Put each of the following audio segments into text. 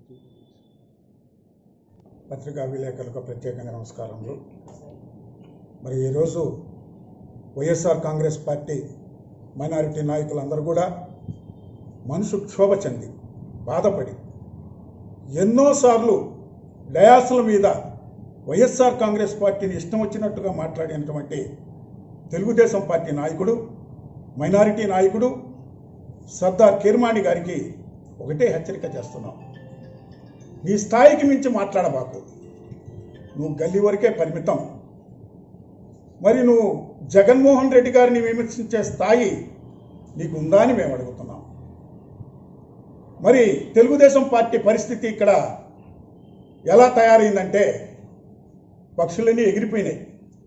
పత్రికా విలేకరులకు ప్రత్యేకంగా నమస్కారములు మరి ఈరోజు వైఎస్ఆర్ కాంగ్రెస్ పార్టీ మైనారిటీ నాయకులందరూ కూడా మనసు క్షోభ చెంది బాధపడి ఎన్నోసార్లు డయాసుల మీద వైఎస్ఆర్ కాంగ్రెస్ పార్టీని ఇష్టం వచ్చినట్టుగా మాట్లాడినటువంటి తెలుగుదేశం పార్టీ నాయకుడు మైనారిటీ నాయకుడు సర్దార్ కిర్మాణి గారికి ఒకటే హెచ్చరిక చేస్తున్నాం నీ స్థాయికి మించి మాట్లాడబాకు నువ్వు గల్లీ వరకే పరిమితం మరి నువ్వు జగన్మోహన్ రెడ్డి గారిని విమర్శించే స్థాయి నీకు ఉందా అని మేము అడుగుతున్నాం మరి తెలుగుదేశం పార్టీ పరిస్థితి ఇక్కడ ఎలా తయారైందంటే పక్షులన్నీ ఎగిరిపోయినాయి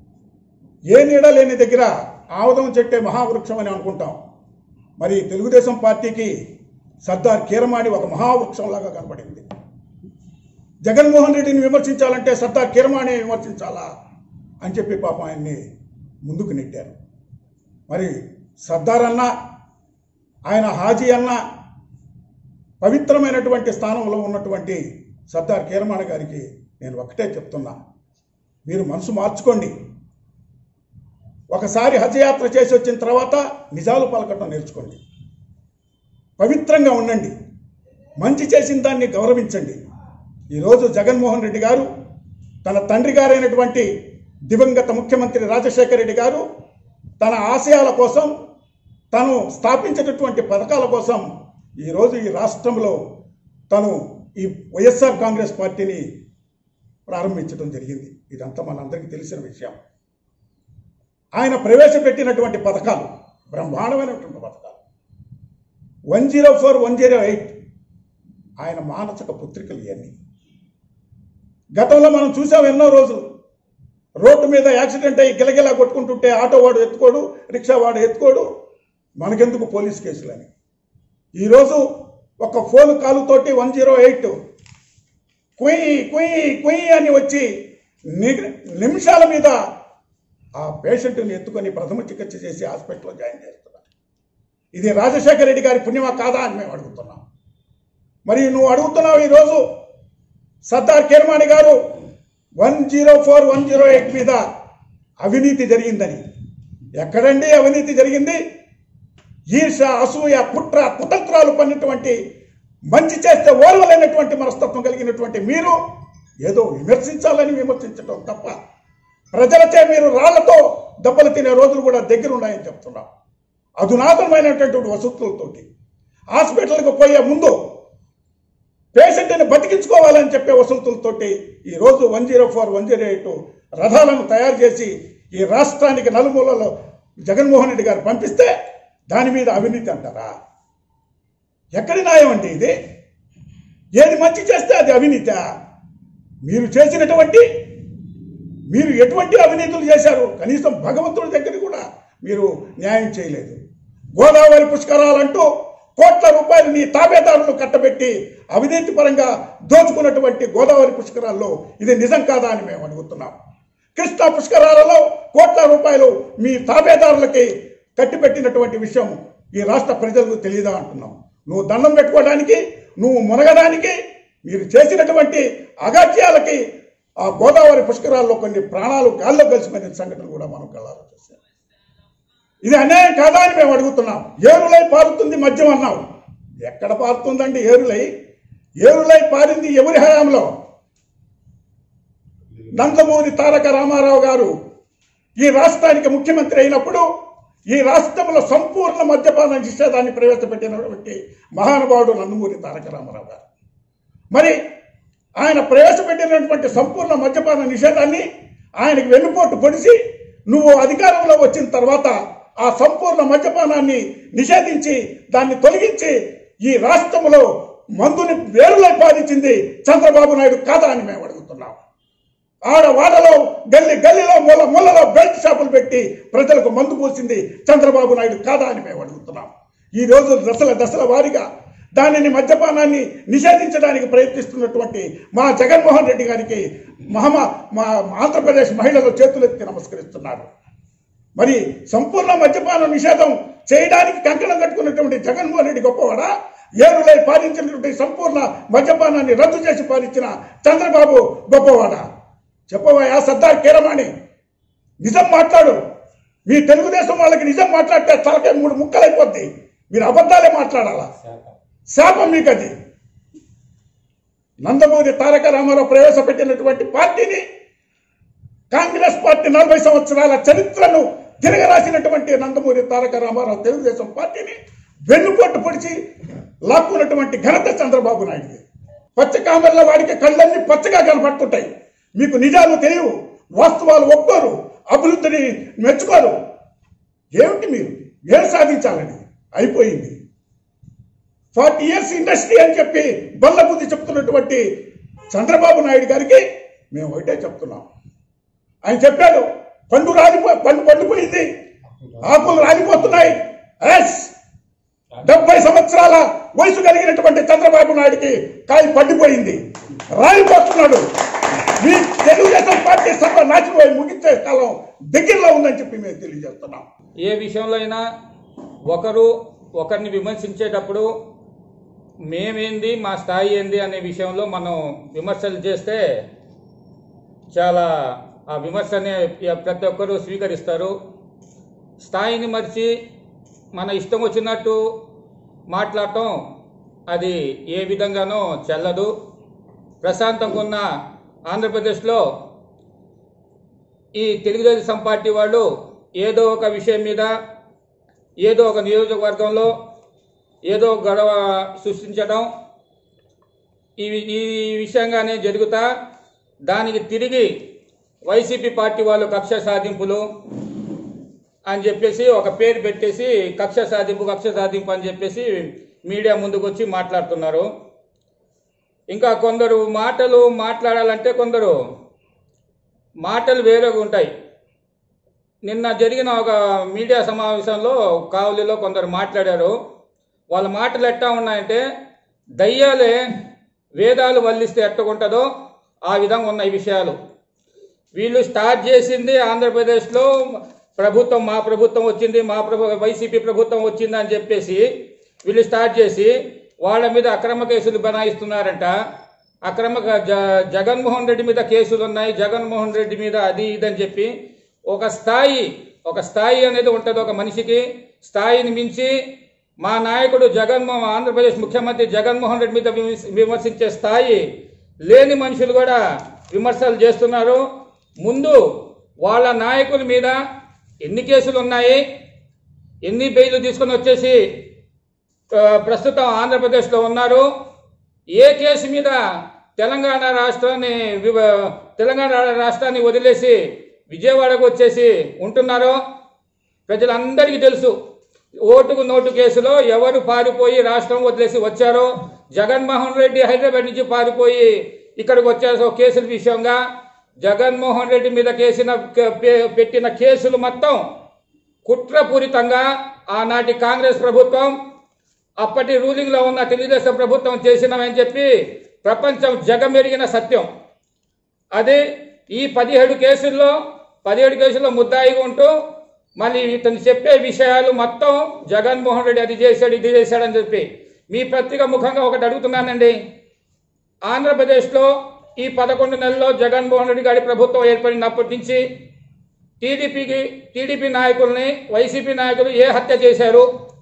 ఏ నీడ లేని దగ్గర ఆవదం చెట్టే మహావృక్షం అని అనుకుంటాం మరి తెలుగుదేశం పార్టీకి సర్దార్ కీరమాణి ఒక మహావృక్షంలాగా కనబడింది జగన్మోహన్ రెడ్డిని విమర్శించాలంటే సర్దార్ కిరమాణి విమర్శించాలా అని చెప్పి పాపం ఆయన్ని ముందుకు నెట్టారు మరి సర్దార్ అన్న ఆయన హాజీ అన్న పవిత్రమైనటువంటి స్థానంలో ఉన్నటువంటి సర్దార్ కీరమాణ గారికి నేను ఒకటే చెప్తున్నా మీరు మనసు మార్చుకోండి ఒకసారి హజయాత్ర చేసి వచ్చిన తర్వాత నిజాలు పలకటం నేర్చుకోండి పవిత్రంగా ఉండండి మంచి చేసిన దాన్ని గౌరవించండి ఈరోజు జగన్మోహన్ రెడ్డి గారు తన తండ్రి గారైనటువంటి దివంగత ముఖ్యమంత్రి రాజశేఖర రెడ్డి గారు తన ఆశయాల కోసం తను స్థాపించినటువంటి పథకాల కోసం ఈరోజు ఈ రాష్ట్రంలో తను ఈ వైఎస్ఆర్ కాంగ్రెస్ పార్టీని ప్రారంభించడం జరిగింది ఇదంతా మనందరికీ తెలిసిన విషయం ఆయన ప్రవేశపెట్టినటువంటి పథకాలు బ్రహ్మాండమైనటువంటి పథకాలు one zero four one zero eight ఆయన మానసిక పుత్రికలు ఇవన్నీ గతంలో మనం చూసాం ఎన్నో రోజులు రోడ్డు మీద యాక్సిడెంట్ అయ్యి గిలగిలా కొట్టుకుంటుంటే ఆటో వాడు ఎత్తుకోడు రిక్షా వాడు ఎత్తుకోడు మనకెందుకు పోలీస్ కేసులని ఈరోజు ఒక ఫోన్ కాలుతోటి వన్ జీరో ఎయిట్ కుయ్ కుయ్ కుయ్ అని వచ్చి ని- నిమిషాల మీద ఆ పేషెంట్ని ఎత్తుకొని ప్రథమ చికిత్స చేసి హాస్పిటల్లో జాయిన్ చేస్తున్నారు ఇది రాజశేఖర రెడ్డి గారి పుణ్యమా కాదా అని మేము అడుగుతున్నాం మరి నువ్వు అడుగుతున్నావు ఈరోజు సర్దార్ కిర్మాణి గారు one zero four one zero eight మీద అవినీతి జరిగిందని ఎక్కడండి అవినీతి జరిగింది ఈర్ష అసూయ కుట్ర కుతంత్రాలు పడినటువంటి మంచి చేస్తే ఓర్వలేనటువంటి మనస్తత్వం కలిగినటువంటి మీరు ఏదో విమర్శించాలని విమర్శించడం తప్ప ప్రజలచే మీరు రాళ్లతో దెబ్బలు తినే రోజులు కూడా దగ్గర ఉన్నాయని చెప్తున్నాం అధునాతనమైనటువంటి వసతులతోటి హాస్పిటల్కి పోయే ముందు పేషెంట్ని బతికించుకోవాలని చెప్పే వసతులతోటి ఈరోజు one zero four one zero eight రథాలను తయారు చేసి ఈ రాష్ట్రానికి నలుమూలలో జగన్మోహన్ రెడ్డి గారు పంపిస్తే దాని మీద అవినీతి అంటారా ఎక్కడి న్యాయం అంటే ఇది ఏది మంచి చేస్తే అది అవినీత మీరు చేసినటువంటి మీరు ఎటువంటి అవినీతులు చేశారు కనీసం భగవంతుడి దగ్గర కూడా మీరు న్యాయం చేయలేదు గోదావరి పుష్కరాలంటూ కోట్ల రూపాయలు నీ తాబేదారులు కట్టబెట్టి అవినీతి పరంగా దోచుకున్నటువంటి గోదావరి పుష్కరాల్లో ఇది నిజం కాదా అని మేము అడుగుతున్నాం కృష్ణా పుష్కరాలలో కోట్ల రూపాయలు మీ తాబేదారులకి కట్టిపెట్టినటువంటి విషయం ఈ రాష్ట్ర ప్రజలకు తెలియదా అంటున్నాం నువ్వు దండం పెట్టుకోవడానికి నువ్వు మునగడానికి మీరు చేసినటువంటి అగాత్యాలకి ఆ గోదావరి పుష్కరాల్లో కొన్ని ప్రాణాలు గాల్లో కలిసిపోయిన సంఘటనలు కూడా మనం కళ్ళారా చూసాం ఇది అన్యాయం కాదా అని మేము అడుగుతున్నాం ఏరులై పారుతుంది మద్యం అన్నావు ఎక్కడ పారుతుందండి ఏరులై ఏరులై పారింది ఎవరి హయాంలో నందమూరి తారక రామారావు గారు ఈ రాష్ట్రానికి ముఖ్యమంత్రి అయినప్పుడు ఈ రాష్ట్రంలో సంపూర్ణ మద్యపాన నిషేధాన్ని ప్రవేశపెట్టినటువంటి మహానుభావుడు నందమూరి తారక రామారావు గారు మరి ఆయన ప్రవేశపెట్టినటువంటి సంపూర్ణ మద్యపాన నిషేధాన్ని ఆయనకి వెన్నుపోటు పొడిచి నువ్వు అధికారంలో వచ్చిన తర్వాత ఆ సంపూర్ణ మద్యపానాన్ని నిషేధించి దాన్ని తొలగించి ఈ రాష్ట్రంలో మందుని వేరులై పాలించింది చంద్రబాబు నాయుడు కాదా అని మేము అడుగుతున్నాం ఆడ వాడలో గల్లి గల్లీలో మూల మూలలో బెల్ట్ షాపులు పెట్టి ప్రజలకు మందు పోసింది చంద్రబాబు నాయుడు కాదా అని మేము అడుగుతున్నాం ఈ రోజు దశల దశల వారీగా దానిని మద్యపానాన్ని నిషేధించడానికి ప్రయత్నిస్తున్నటువంటి మా జగన్మోహన్ రెడ్డి గారికి మహమా మా ఆంధ్రప్రదేశ్ మహిళలు చేతులెత్తి నమస్కరిస్తున్నారు మరి సంపూర్ణ మద్యపాన నిషేధం చేయడానికి కంకణం కట్టుకున్నటువంటి జగన్మోహన్ రెడ్డి గొప్పవాడా ఏరులై పాలించినటువంటి సంపూర్ణ మద్యపానాన్ని రద్దు చేసి పాలించిన చంద్రబాబు గొప్పవాడ చెప్పవా సర్దార్ కీరమాణి నిజం మాట్లాడు మీ తెలుగుదేశం వాళ్ళకి నిజం మాట్లాడితే తలకే మూడు ముక్కలైపోద్ది మీరు అబద్ధాలే మాట్లాడాలా శాపం మీకు అది నందమూరి తారక రామారావు ప్రవేశపెట్టినటువంటి పార్టీని కాంగ్రెస్ పార్టీ నలభై సంవత్సరాల చరిత్రను తిరగరాసినటువంటి నందమూరి తారక రామారావు తెలుగుదేశం పార్టీని వెన్నుపోటు పొడిచి లాక్కున్నటువంటి ఘనత చంద్రబాబు నాయుడుది పచ్చ కామెర్ల వాడికి కళ్ళన్నీ పచ్చగా కనపడుతుంటాయి మీకు నిజాలు తెలియవు వాస్తవాలు ఒప్పుకోరు అభివృద్ధిని మెచ్చుకోరు ఏమిటి మీరు ఏం సాధించాలని అయిపోయింది ఫార్టీ ఇయర్స్ ఇండస్ట్రీ అని చెప్పి బల్ల బుద్ధి చెప్తున్నటువంటి చంద్రబాబు నాయుడు గారికి మేము ఒకటే చెప్తున్నాం ఆయన చెప్పాడు పండు రాలిపో పండు పండిపోయింది ఆకులు రాలిపోతున్నాయి ఎస్ డెబ్బై సంవత్సరాల వయసు కలిగినటువంటి చంద్రబాబు నాయుడికి కాయ పండిపోయింది రాలిపోతున్నాడు మీ తెలుగుదేశం పార్టీ సర్వ నాశనం ముగించే కాలం దగ్గరలో ఉందని చెప్పి మేము తెలియజేస్తున్నాం ఏ విషయంలో అయినా ఒకరు ఒకరిని విమర్శించేటప్పుడు మేమేంది మా స్థాయి ఏంది అనే విషయంలో మనం విమర్శలు చేస్తే చాలా ఆ విమర్శనే ప్రతి ఒక్కరూ స్వీకరిస్తారు స్థాయిని మరిచి మన ఇష్టం వచ్చినట్టు మాట్లాడటం అది ఏ విధంగానూ చెల్లదు ప్రశాంతంగా ఉన్న ఆంధ్రప్రదేశ్లో ఈ తెలుగుదేశం పార్టీ వాళ్ళు ఏదో ఒక విషయం మీద ఏదో ఒక నియోజకవర్గంలో ఏదో గొడవ సృష్టించడం ఈ ఈ విషయంగానే జరుగుతా దానికి తిరిగి వైసీపీ పార్టీ వాళ్ళు కక్ష సాధింపులు అని చెప్పేసి ఒక పేరు పెట్టేసి కక్ష సాధింపు కక్ష సాధింపు అని చెప్పేసి మీడియా ముందుకు వచ్చి మాట్లాడుతున్నారు ఇంకా కొందరు మాటలు మాట్లాడాలంటే కొందరు మాటలు వేరేగా ఉంటాయి నిన్న జరిగిన ఒక మీడియా సమావేశంలో కావలిలో కొందరు మాట్లాడారు వాళ్ళ మాటలు ఎట్టా ఉన్నాయంటే దయ్యాలే వేదాలు వల్లిస్తే ఎట్టకుంటుందో ఆ విధంగా ఉన్నాయి విషయాలు వీళ్ళు స్టార్ట్ చేసింది ఆంధ్రప్రదేశ్లో ప్రభుత్వం మా ప్రభుత్వం వచ్చింది మా ప్రభు వైసీపీ ప్రభుత్వం వచ్చింది అని చెప్పేసి వీళ్ళు స్టార్ట్ చేసి వాళ్ళ మీద అక్రమ కేసులు బనాయిస్తున్నారంట అక్రమ జ జగన్మోహన్ రెడ్డి మీద కేసులు ఉన్నాయి జగన్మోహన్ రెడ్డి మీద అది ఇది అని చెప్పి ఒక స్థాయి ఒక స్థాయి అనేది ఉంటుంది ఒక మనిషికి స్థాయిని మించి మా నాయకుడు జగన్మోహన్ ఆంధ్రప్రదేశ్ ముఖ్యమంత్రి జగన్మోహన్ రెడ్డి మీద విమర్శ- విమర్శించే స్థాయి లేని మనుషులు కూడా విమర్శలు చేస్తున్నారు ముందు వాళ్ళ నాయకుల మీద ఎన్ని కేసులు ఉన్నాయి ఎన్ని బెయిల్ తీసుకొని వచ్చేసి ఆ, ప్రస్తుతం ఆంధ్రప్రదేశ్లో ఉన్నారు ఏ కేసు మీద తెలంగాణ రాష్ట్రాన్ని వివ- తెలంగాణ రాష్ట్రాన్ని వదిలేసి విజయవాడకు వచ్చేసి ఉంటున్నారో ప్రజలందరికీ తెలుసు ఓటుకు నోటు కేసులో ఎవరు పారిపోయి రాష్ట్రం వదిలేసి వచ్చారో జగన్మోహన్ రెడ్డి హైదరాబాద్ నుంచి పారిపోయి ఇక్కడికి వచ్చారో కేసుల విషయంగా జగన్మోహన్ రెడ్డి మీద కేసిన పె- పెట్టిన కేసులు మొత్తం కుట్రపూరితంగా ఆనాటి కాంగ్రెస్ ప్రభుత్వం అప్పటి రూలింగ్లో ఉన్న తెలుగుదేశం ప్రభుత్వం చేసినామని చెప్పి ప్రపంచం జగమెరిగిన సత్యం అదే ఈ పదిహేడు కేసుల్లో పదిహేడు కేసుల్లో ముద్దాయిగా ఉంటూ మళ్ళీ ఇతను చెప్పే విషయాలు మొత్తం జగన్మోహన్ రెడ్డి అది చేశాడు ఇది చేశాడని చెప్పి మీ పత్రిక ముఖంగా ఒకటి అడుగుతున్నానండి ఆంధ్రప్రదేశ్లో ఈ పదకొండు నెలల్లో జగన్మోహన్ రెడ్డి గారి ప్రభుత్వం ఏర్పడినప్పటి నుంచి టీడీపీకి టీడీపీ నాయకుల్ని వైసీపీ నాయకులు ఏ హత్య చేశారు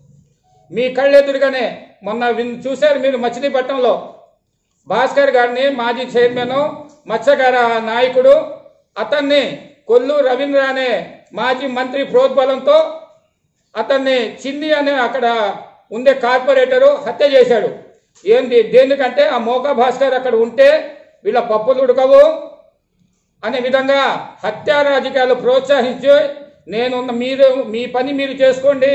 మీ కళ్ళెదురుగానే మొన్న విన్- చూశారు మీరు మచిలీపట్నంలో భాస్కర్ గారిని మాజీ చైర్మన్ మత్స్యకార నాయకుడు అతన్ని కొల్లు రవీంద్ర అనే మాజీ మంత్రి ప్రోద్బలంతో అతన్ని చిన్ని అనే అక్కడ ఉండే కార్పొరేటరు హత్య చేశాడు ఏంది దేనికంటే ఆ మోకా భాస్కర్ అక్కడ ఉంటే వీళ్ళ పప్పులు ఉడకవు అనే విధంగా హత్యా రాజకీయాలు ప్రోత్సహించి నేను మీరు మీ పని మీరు చేసుకోండి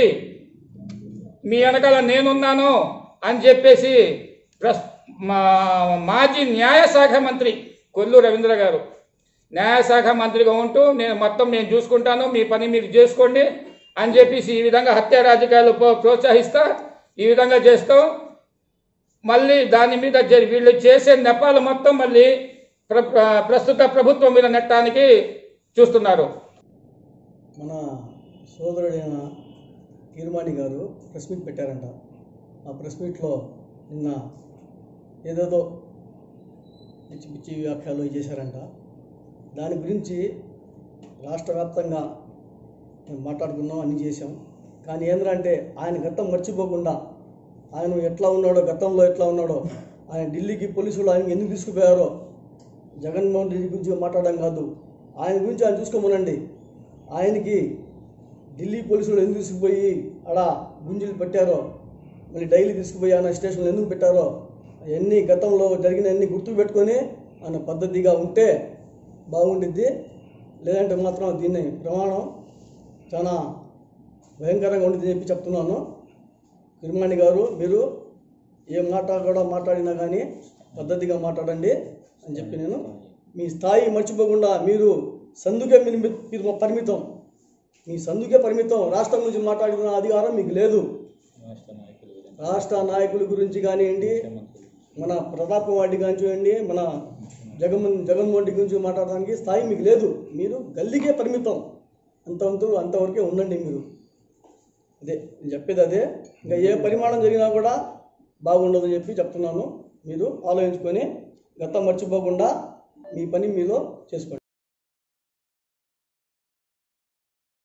మీ వెనకాల నేనున్నాను అని చెప్పేసి ప్రస్ మా- మాజీ న్యాయశాఖ మంత్రి కొల్లు రవీంద్ర గారు న్యాయశాఖ మంత్రిగా ఉంటూ నేను మొత్తం నేను చూసుకుంటాను మీ పని మీరు చేసుకోండి అని చెప్పేసి ఈ విధంగా హత్య రాజకీయాలు ప్రో- ప్రోత్సహిస్తా ఈ విధంగా చేస్తూ మళ్ళీ దాని మీద జరి- వీళ్ళు చేసే నెపాలు మొత్తం మళ్ళీ ప్ర ప్ర- ప్రస్తుత ప్రభుత్వం మీద నెట్టడానికి చూస్తున్నారు మన సోదరుడైన కీర్మాణి గారు ప్రెస్ మీట్ పెట్టారంట ఆ ప్రెస్ మీట్లో నిన్న ఏదేదో పిచ్చి పిచ్చి వ్యాఖ్యలు చేశారంట దాని గురించి రాష్ట్ర వ్యాప్తంగా మేము మాట్లాడుకున్నాం అన్నీ చేసాం కానీ ఏంటంటే ఆయన గతం మర్చిపోకుండా ఆయన ఎట్లా ఉన్నాడో గతంలో ఎట్లా ఉన్నాడో ఆయన ఢిల్లీకి పోలీసులు ఆయన ఎందుకు తీసుకుపోయారో జగన్మోహన్ రెడ్డి గురించి మాట్లాడడం కాదు ఆయన గురించి ఆయన చూసుకోమనండి ఆయనకి ఢిల్లీ పోలీసులు ఎందుకు తీసుకుపోయి ఆడ గుంజీలు పెట్టారో మళ్ళీ డైలీ తీసుకుపోయి ఆయన స్టేషన్లో ఎందుకు పెట్టారో అవన్నీ గతంలో జరిగిన అన్ని గుర్తు పెట్టుకొని ఆయన పద్ధతిగా ఉంటే బాగుండిద్ది లేదంటే మాత్రం దీన్ని ప్రమాణం చాలా భయంకరంగా ఉంటుంది చెప్పి చెప్తున్నాను కిరమాణి గారు మీరు ఏ మాట కూడా మాట్లాడినా కానీ పద్ధతిగా మాట్లాడండి అని చెప్పి నేను మీ స్థాయి మర్చిపోకుండా మీరు సందుకే మీరు మీరు పరిమితం మీ సందుకే పరిమితం రాష్ట్రం నుంచి మాట్లాడిన అధికారం మీకు లేదు రాష్ట్ర నాయకుల గురించి కానివ్వండి మన ప్రతాప్ వాడి కానివ్వండి మన జగన్మోహన్ జగన్మోహన్ రెడ్డి గురించి మాట్లాడడానికి స్థాయి మీకు లేదు మీరు గల్లీకే పరిమితం అంతవంతు అంతవరకే ఉండండి మీరు అదే నేను చెప్పేది అదే ఇంకా ఏ పరిమాణం జరిగినా కూడా బాగుండదు అని చెప్పి చెప్తున్నాను మీరు ఆలోచించుకొని గతం మర్చిపోకుండా మీ పని మీరు చేసుకోండి